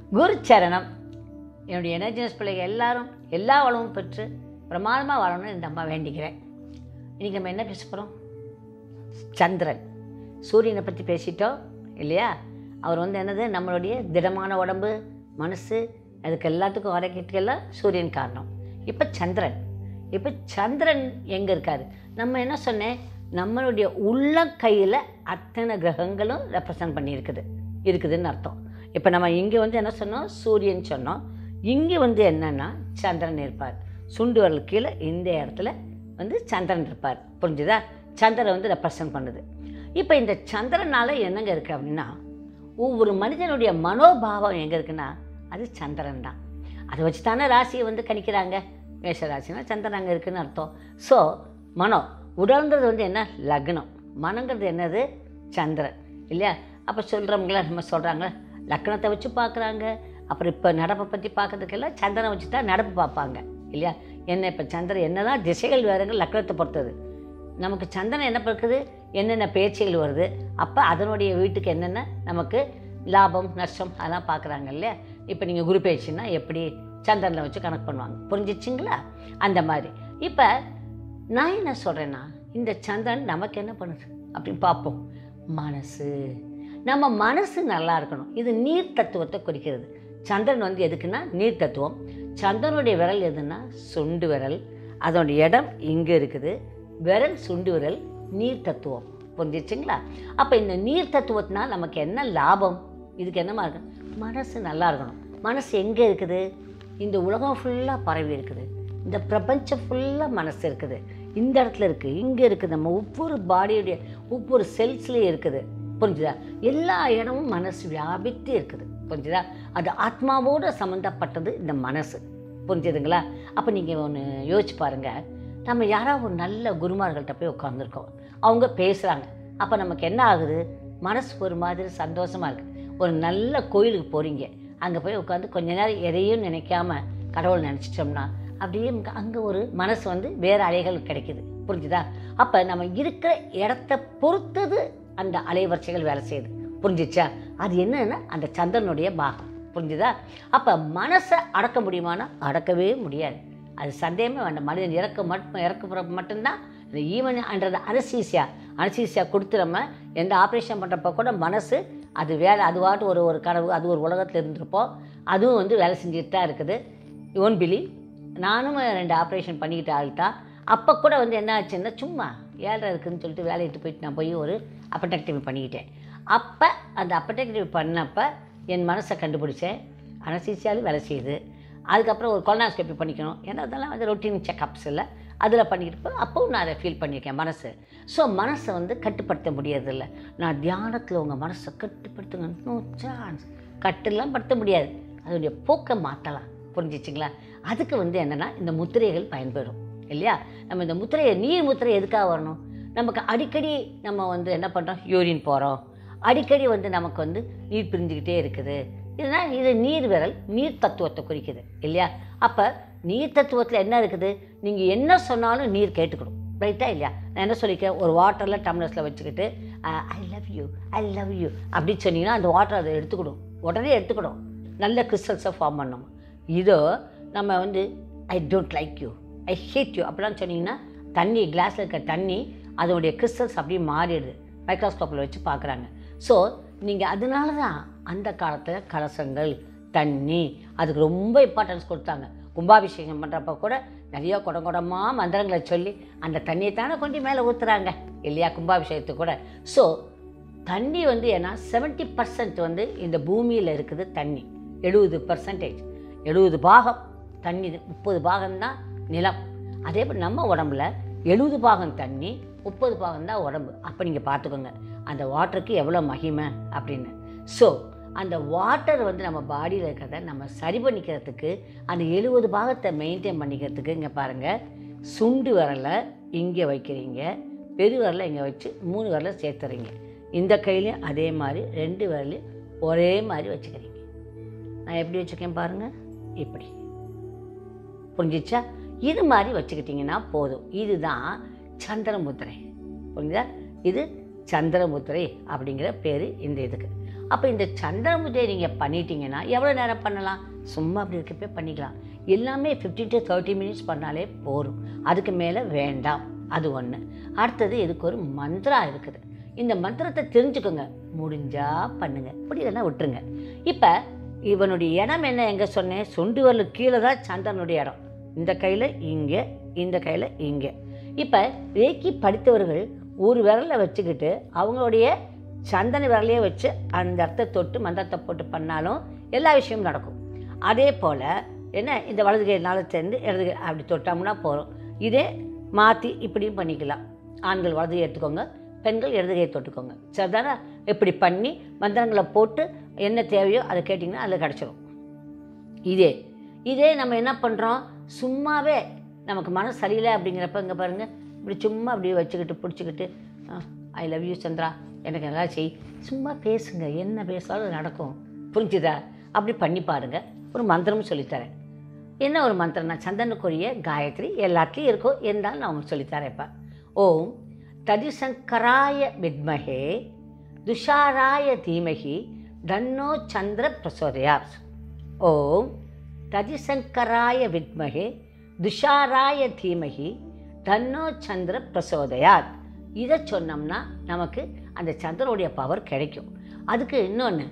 குருச்சரணம் என்னுடைய எனர்ஜினஸ் பிள்ளைகள் எல்லாரும் எல்லா வளமும் பெற்று பிரமாதமாக வாழணும்னு இந்த அம்மா வேண்டிக்கிறேன் இன்றைக்கி நம்ம என்ன பேச போகிறோம் சந்திரன் சூரியனை பற்றி பேசிட்டோம் இல்லையா அவர் வந்து என்னது நம்மளுடைய திடமான உடம்பு மனசு அதுக்கு எல்லாத்துக்கும் ஆரோக்கியத்துக்கெல்லாம் சூரியன் காரணம் இப்போ சந்திரன் இப்போ சந்திரன் எங்கே இருக்கார் நம்ம என்ன சொன்னேன் நம்மளுடைய உள்ளங்கையில் அத்தனை கிரகங்களும் ரெப்ரசன்ட் பண்ணியிருக்குது இருக்குதுன்னு அர்த்தம் இப்போ நம்ம இங்கே வந்து என்ன சொன்னோம் சூரியன் சொன்னோம் இங்கே வந்து என்னன்னா சந்திரன் இருப்பார் சுண்டு வரல் கீழே இந்த இடத்துல வந்து சந்திரன் இருப்பார் புரிஞ்சுதா சந்திரன் வந்து ரெப்ரசன்ட் பண்ணுது இப்போ இந்த சந்திரனால் என்னங்க இருக்குது அப்படின்னா ஒவ்வொரு மனிதனுடைய மனோபாவம் எங்கே இருக்குன்னா அது சந்திரன் தான் அதை வச்சு தானே ராசியை வந்து கணிக்கிறாங்க மேஷ ராசினா சந்திரன் அங்கே இருக்குன்னு அர்த்தம் ஸோ மனம் உடல்ங்கிறது வந்து என்ன லக்னம் மனங்கிறது என்னது சந்திரன் இல்லையா அப்போ சொல்கிறவங்கள நம்ம சொல்கிறாங்க லக்னத்தை வச்சு பார்க்குறாங்க அப்புறம் இப்போ நடப்பை பற்றி பார்க்கறதுக்கெல்லாம் சந்திரனை வச்சு தான் நடப்பு பார்ப்பாங்க இல்லையா என்ன இப்போ சந்திரன் என்ன தான் திசைகள் வேறுங்க லக்னத்தை பொறுத்தது நமக்கு சந்திரன் என்ன பிறக்குது என்னென்ன பேச்சுகள் வருது அப்போ அதனுடைய வீட்டுக்கு என்னென்ன நமக்கு லாபம் நஷ்டம் அதெல்லாம் பார்க்குறாங்க இல்லையா இப்போ நீங்கள் குரு பேச்சுன்னா எப்படி சந்திரனில் வச்சு கணக்கு பண்ணுவாங்க புரிஞ்சிச்சிங்களா அந்த மாதிரி இப்போ நான் என்ன சொல்கிறேன்னா இந்த சந்திரன் நமக்கு என்ன பண்ணுது அப்படின்னு பார்ப்போம் மனசு நம்ம மனசு நல்லா இருக்கணும் இது நீர் தத்துவத்தை குறிக்கிறது சந்திரன் வந்து எதுக்குன்னா நீர் தத்துவம் சந்திரனுடைய விரல் எதுன்னா சுண்டு விரல் அதோடைய இடம் இங்கே இருக்குது விரல் சுண்டு விரல் நீர் தத்துவம் புரிஞ்சிச்சுங்களா அப்போ இந்த நீர் தத்துவத்தினால் நமக்கு என்ன லாபம் இதுக்கு என்னமா இருக்கு மனசு நல்லா இருக்கணும் மனசு எங்கே இருக்குது இந்த உலகம் ஃபுல்லாக பரவி இருக்குது இந்த பிரபஞ்சம் ஃபுல்லாக மனசு இருக்குது இந்த இடத்துல இருக்குது இங்கே இருக்குது நம்ம ஒவ்வொரு பாடியுடைய ஒவ்வொரு செல்ஸ்லேயும் இருக்குது புரிஞ்சுதா எல்லா இடமும் மனசு வியாபித்து இருக்குது புரிஞ்சுதா அது ஆத்மாவோடு சம்மந்தப்பட்டது இந்த மனசு புரிஞ்சுதுங்களா அப்போ நீங்கள் ஒன்று யோசிச்சு பாருங்கள் நம்ம யாராவது ஒரு நல்ல குருமார்கள்ட்ட போய் உட்காந்துருக்கோம் அவங்க பேசுகிறாங்க அப்போ நமக்கு என்ன ஆகுது மனசு ஒரு மாதிரி சந்தோஷமாக இருக்குது ஒரு நல்ல கோயிலுக்கு போகிறீங்க அங்கே போய் உட்காந்து கொஞ்ச நேரம் எதையும் நினைக்காம கடவுள் நினச்சிட்டோம்னா அப்படியே அங்கே ஒரு மனசு வந்து வேறு அலைகள் கிடைக்குது புரிஞ்சுதா அப்போ நம்ம இருக்கிற இடத்த பொறுத்தது அந்த அலைவரிசைகள் வேலை செய்யுது புரிஞ்சிச்சா அது என்னன்னா அந்த சந்திரனுடைய பாகம் புரிஞ்சுதா அப்போ மனசை அடக்க முடியுமானா அடக்கவே முடியாது அது சந்தேகமே வேண்டாம் மனிதன் இறக்க மட்டும் இறக்க மட்டும்தான் இந்த ஈவன்ன்றது அனசீசியா அனசீசியா கொடுத்து நம்ம எந்த ஆப்ரேஷன் பண்ணுறப்ப கூட மனசு அது வேலை அதுவாட்டு ஒரு ஒரு கனவு அது ஒரு உலகத்தில் இருந்திருப்போம் அதுவும் வந்து வேலை செஞ்சுட்டு தான் இருக்குது ஓன் பிலி நானும் ரெண்டு ஆப்ரேஷன் பண்ணிக்கிட்ட ஆள் தான் அப்போ கூட வந்து என்ன ஆச்சுன்னா சும்மா ஏழரை இருக்குதுன்னு சொல்லிட்டு வேலையிட்டு போயிட்டு நான் போய் ஒரு அப்படக்டிவி பண்ணிக்கிட்டேன் அப்போ அந்த அப்படக்டிவி பண்ணப்போ என் மனசை கண்டுபிடிச்சேன் அனசீசியாலும் வேலை செய்யுது அதுக்கப்புறம் ஒரு கொலனாஸ்கோப்பி பண்ணிக்கணும் ஏன்னா அதெல்லாம் வந்து ரொட்டீன் செக்கப்ஸ் இல்லை அதில் பண்ணிக்கிட்டு அப்போவும் நான் அதை ஃபீல் பண்ணியிருக்கேன் மனசு ஸோ மனசை வந்து கட்டுப்படுத்த முடியறதில்ல நான் தியானத்தில் உங்கள் மனசை கட்டுப்படுத்துங்க நோ சான்ஸ் கட்டுலாம் படுத்த முடியாது அதனுடைய போக்கை மாற்றலாம் புரிஞ்சிச்சிங்களா அதுக்கு வந்து என்னென்னா இந்த முத்திரைகள் பயன்பெறும் இல்லையா நம்ம இந்த முத்திரையை நீர் முத்திரை எதுக்காக வரணும் நமக்கு அடிக்கடி நம்ம வந்து என்ன பண்ணுறோம் யூரின் போகிறோம் அடிக்கடி வந்து நமக்கு வந்து நீர் பிரிஞ்சுக்கிட்டே இருக்குது இதுனா இது நீர் விரல் நீர் தத்துவத்தை குறிக்குது இல்லையா அப்போ நீர் தத்துவத்தில் என்ன இருக்குது நீங்கள் என்ன சொன்னாலும் நீர் கேட்டுக்கணும் ரைட்டா இல்லையா நான் என்ன சொல்லிக்கிறேன் ஒரு வாட்டரில் டம்ளர்ஸில் வச்சுக்கிட்டு I love you I love you அப்படின்னு சொன்னீங்கன்னா அந்த வாட்டர் அதை எடுத்துக்கணும் உடனே எடுத்துக்கணும் நல்ல கிறிஸ்டல்ஸை ஃபார்ம் பண்ணணும் இதோ நம்ம வந்து I don't like you I hate you அப்படிலாம் சொன்னீங்கன்னா தண்ணி கிளாஸில் இருக்க தண்ணி அதனுடைய கிறிஸ்டல்ஸ் அப்படியே மாறிடுது மைக்ரோஸ்கோப்பில் வச்சு பார்க்குறாங்க ஸோ நீங்கள் அதனால தான் அந்த காலத்தில் கலசங்கள் தண்ணி அதுக்கு ரொம்ப இம்பார்ட்டன்ஸ் கொடுத்தாங்க கும்பாபிஷேகம் பண்ணுறப்ப கூட நிறைய குடம் குடமாக மந்திரங்களை சொல்லி அந்த தண்ணியை தானே கொண்டு மேலே ஊற்றுறாங்க இல்லையா கும்பாபிஷேகத்துக்கு கூட ஸோ தண்ணி வந்து ஏன்னா செவன்ட்டி பர்சன்ட் வந்து இந்த பூமியில் இருக்குது தண்ணி எழுபது பர்சன்டேஜ் எழுபது பாகம் தண்ணி முப்பது பாகம்தான் நிலம் அதே போல் நம்ம உடம்புல எழுபது பாகம் தண்ணி முப்பது பாகம் தான் உடம்பு அப்போ நீங்கள் பார்த்துக்கோங்க அந்த வாட்டருக்கு எவ்வளோ மகிமை அப்படின்னு ஸோ அந்த வாட்டர் வந்து நம்ம பாடியில் இருக்கிறத நம்ம சரி பண்ணிக்கிறதுக்கு அந்த எழுபது பாகத்தை மெயின்டைன் பண்ணிக்கிறதுக்கு இங்கே பாருங்கள் சுண்டு விரலை இங்கே வைக்கிறீங்க பெரு விரலை இங்கே வச்சு மூணு விரலை சேர்த்துறீங்க இந்த கையிலையும் அதே மாதிரி ரெண்டு விரலையும் ஒரே மாதிரி வச்சுக்கிறீங்க நான் எப்படி வச்சுருக்கேன் பாருங்கள் இப்படி புரிஞ்சிச்சா இது மாதிரி வச்சுக்கிட்டிங்கன்னா போதும் இதுதான் சந்திரமுத்திரை புரிஞ்சுதா இது சந்திரமுத்திரை அப்படிங்கிற பேர் இந்த இதுக்கு அப்போ இந்த சந்திர முதிரை நீங்கள் பண்ணிட்டீங்கன்னா எவ்வளோ நேரம் பண்ணலாம் சும்மா அப்படி இருக்கப்பே பண்ணிக்கலாம் எல்லாமே 15 டு தேர்ட்டி மினிட்ஸ் பண்ணாலே போதும் அதுக்கு மேலே வேண்டாம் அது ஒன்று அடுத்தது இதுக்கு ஒரு மந்திரா இருக்குது இந்த மந்திரத்தை தெரிஞ்சுக்கோங்க முடிஞ்சா பண்ணுங்க இப்படி இல்லைன்னா விட்டுருங்க இப்போ இவனுடைய இடம் என்ன எங்கே சொன்னேன் சுண்டு வரலு கீழே தான் சந்திரனுடைய இடம் இந்த கையில் இங்கே இந்த கையில் இங்கே இப்போ ரேக்கி படித்தவர்கள் ஒரு விரலை வச்சுக்கிட்டு அவங்களுடைய சந்தன விரலையே வச்சு அந்த இடத்த தொட்டு மந்திரத்தை போட்டு பண்ணாலும் எல்லா விஷயமும் நடக்கும் அதே போல் என்ன இந்த வலது கையினால சேர்ந்து இடது கை அப்படி தொட்டோம்னா போகிறோம் இதே மாற்றி இப்படியும் பண்ணிக்கலாம் ஆண்கள் வலது கை எடுத்துக்கோங்க பெண்கள் இடது கையை தொட்டுக்கோங்க சரிதானே இப்படி பண்ணி மந்திரங்களை போட்டு என்ன தேவையோ அதை கேட்டிங்கன்னா அதில் கிடச்சிரும் இதே இதே நம்ம என்ன பண்ணுறோம் சும்மாவே நமக்கு மனசு சரியில்லை அப்படிங்கிறப்ப இங்கே பாருங்கள் இப்படி சும்மா அப்படியே வச்சுக்கிட்டு பிடிச்சிக்கிட்டு ஐ லவ் யூ சந்திரா எனக்கு நல்லா செய் சும்மா பேசுங்க என்ன பேசினாலும் அது நடக்கும் புரிஞ்சுதா அப்படி பண்ணி பாருங்க ஒரு மந்திரமும் சொல்லித்தரேன் என்ன ஒரு மந்திரம்னா சந்தனுக்குரிய காயத்ரி எல்லாத்துலேயும் இருக்கும் இருந்தாலும் நான் உங்களுக்கு சொல்லித்தரேன் இப்போ ஓம் ததிசங்கராய வித்மகே துஷாராய தீமகி தன்னோ சந்திர பிரசோதயாத் ஓம் ததிசங்கராய வித்மகே துஷாராய தீமகி தன்னோ சந்திர பிரசோதயாத் இதை சொன்னோம்னா நமக்கு அந்த சந்திரனுடைய பவர் கிடைக்கும் அதுக்கு இன்னொன்று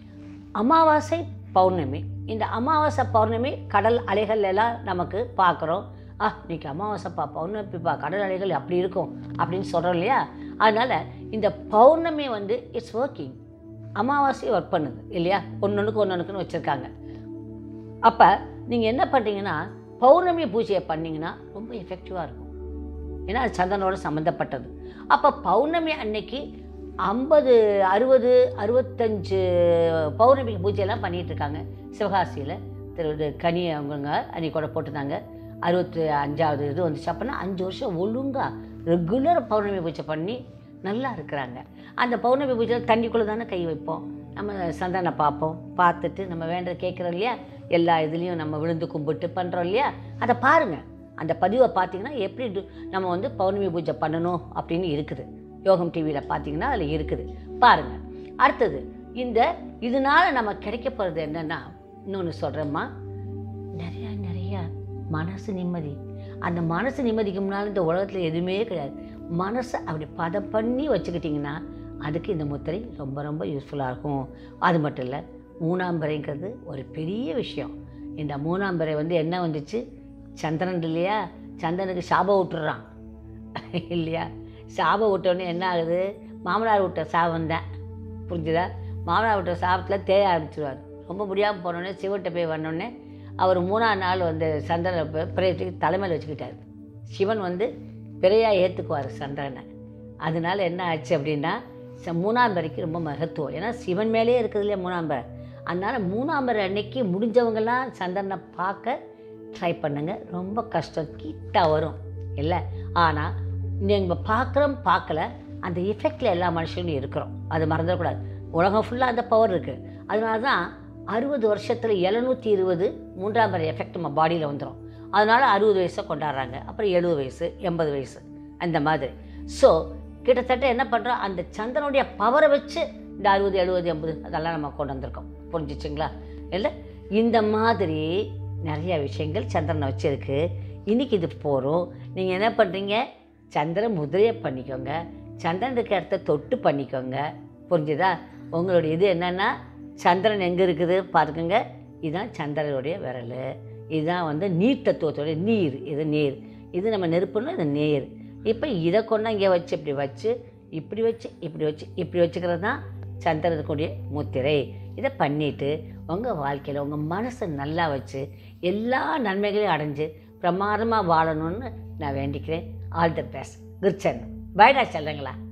அமாவாசை பௌர்ணமி இந்த அமாவாசை பௌர்ணமி கடல் அலைகள் எல்லாம் நமக்கு பார்க்குறோம் ஆ இன்னைக்கு அமாவாசைப்பா பௌர்ணமிப்பா கடல் அலைகள் அப்படி இருக்கும் அப்படின்னு சொல்கிறோம் இல்லையா அதனால் இந்த பௌர்ணமி வந்து இட்ஸ் ஒர்க்கிங் அமாவாசை ஒர்க் பண்ணுது இல்லையா ஒன்னொன்றுக்கு ஒன்னொன்றுக்குன்னு வச்சுருக்காங்க அப்போ நீங்கள் என்ன பண்ணுறீங்கன்னா பௌர்ணமி பூஜையை பண்ணிங்கன்னா ரொம்ப எஃபெக்டிவாக இருக்கும் ஏன்னா அது சந்திரனோட சம்மந்தப்பட்டது அப்போ பௌர்ணமி அன்னைக்கு ஐம்பது அறுபது அறுபத்தஞ்சு பௌர்ணமி பூஜையெல்லாம் பண்ணிகிட்டு இருக்காங்க சிவகாசியில் திரு இது கனி அவங்கங்க அன்னைக்கு கூட போட்டிருந்தாங்க அறுபத்தி அஞ்சாவது இது வந்துச்சு அப்போனா அஞ்சு வருஷம் ஒழுங்காக ரெகுலர் பௌர்ணமி பூஜை பண்ணி நல்லா இருக்கிறாங்க அந்த பௌர்ணமி பூஜையில் தண்ணிக்குள்ளே தானே கை வைப்போம் நம்ம சந்தனை பார்ப்போம் பார்த்துட்டு நம்ம வேண்டதை கேட்குறோம் இல்லையா எல்லா இதுலேயும் நம்ம விழுந்து கும்பிட்டு பண்ணுறோம் இல்லையா அதை பாருங்கள் அந்த பதிவை பார்த்தீங்கன்னா எப்படி டு- நம்ம வந்து பௌர்ணமி பூஜை பண்ணணும் அப்படின்னு இருக்குது யோகம் டிவியில் பார்த்தீங்கன்னா அதில் இருக்குது பாருங்கள் அடுத்தது இந்த இதனால நம்ம கிடைக்க போகிறது என்னென்னா இன்னொன்று சொல்கிறேம்மா நிறையா நிறையா மனசு நிம்மதி அந்த மனசு நிம்மதிக்கு முன்னால் இந்த உலகத்தில் எதுவுமே கிடையாது மனசை அப்படி பதம் பண்ணி வச்சுக்கிட்டிங்கன்னா அதுக்கு இந்த முத்திரை ரொம்ப ரொம்ப யூஸ்ஃபுல்லாக இருக்கும் அது மட்டும் இல்லை மூணாம்பரைங்கிறது ஒரு பெரிய விஷயம் இந்த மூணாம்பரை வந்து என்ன வந்துச்சு சந்திரன் இல்லையா சந்திரனுக்கு சாபம் விட்டுறான் இல்லையா சாபம் விட்டோடனே என்ன ஆகுது மாமனார் விட்ட சாபம் தான் புரிஞ்சுதா மாமனார் விட்ட சாபத்தில் தேய ஆரம்பிச்சிருவார் ரொம்ப முடியாமல் போனோடனே சிவன்கிட்ட போய் வந்தோடனே அவர் மூணாவது நாள் வந்து சந்திரனை பி- பிரேயத்துக்கு தலைமையில் வச்சுக்கிட்டார் சிவன் வந்து பிறையாக ஏற்றுக்குவார் சந்திரனை அதனால என்ன ஆச்சு அப்படின்னா ச- மூணாம் பிறைக்கு ரொம்ப மகத்துவம் ஏன்னா சிவன் மேலேயே இருக்குது இல்லையா மூணாம் பிறை அதனால் மூணாம் பிறை அன்னைக்கு முடிஞ்சவங்கெல்லாம் சந்திரனை பார்க்க ட்ரை பண்ணுங்க ரொம்ப கஷ்டம் கிட்ட வரும் இல்லை ஆனால் நீங்கள் பார்க்குறோம் பார்க்கல அந்த எஃபெக்டில் எல்லா மனுஷனும் இருக்கிறோம் அது மறந்துடக்கூடாது உலகம் ஃபுல்லாக அந்த பவர் இருக்குது அதனால தான் அறுபது வருஷத்தில் எழுநூற்றி இருபது மூன்றாம் பிறை எஃபெக்ட் நம்ம பாடியில் வந்துடும் அதனால் அறுபது வயசை கொண்டாடுறாங்க அப்புறம் எழுபது வயசு எண்பது வயசு அந்த மாதிரி ஸோ கிட்டத்தட்ட என்ன பண்ணுறோம் அந்த சந்திரனுடைய பவரை வச்சு இந்த அறுபது எழுபது எண்பது அதெல்லாம் நம்ம கொண்டு வந்திருக்கோம் புரிஞ்சிச்சுங்களா இல்லை இந்த மாதிரி நிறைய விஷயங்கள் சந்திரனை வச்சுருக்கு இன்னைக்கு இது போகிறோம் நீங்கள் என்ன பண்ணுறீங்க சந்திர முதிரையை பண்ணிக்கோங்க சந்திரன் இருக்க இடத்த தொட்டு பண்ணிக்கோங்க புரிஞ்சுதா உங்களுடைய இது என்னென்னா சந்திரன் எங்கே இருக்குது பார்த்துக்கோங்க இதுதான் சந்திரனுடைய விரல் இதுதான் வந்து நீர் தத்துவத்தோடைய நீர் இது நீர் இது நம்ம நெருப்புன்னா இது நீர் இப்போ இதை கொண்டு இங்கே வச்சு இப்படி வச்சு இப்படி வச்சு இப்படி வச்சு இப்படி வச்சுக்கிறது தான் சந்திரனுக்குரிய முத்திரை இதை பண்ணிவிட்டு உங்கள் வாழ்க்கையில் உங்கள் மனசை நல்லா வச்சு எல்லா நன்மைகளையும் அடைஞ்சு பிரமாதமாக வாழணும்னு நான் வேண்டிக்கிறேன் ஆல் தி பெஸ்ட் குருச்சன் பைடா செல்லுங்களா